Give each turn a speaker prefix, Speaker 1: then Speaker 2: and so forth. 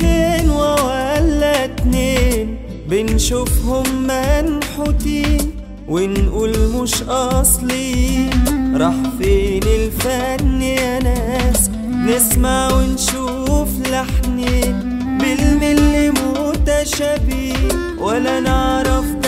Speaker 1: غنوة ولا اتنين بنشوفهم منحوتين ونقول مش أصلي راح فين الفن يا ناس نسمع ونشوف لحنين بالملي متشابهين ولا نعرف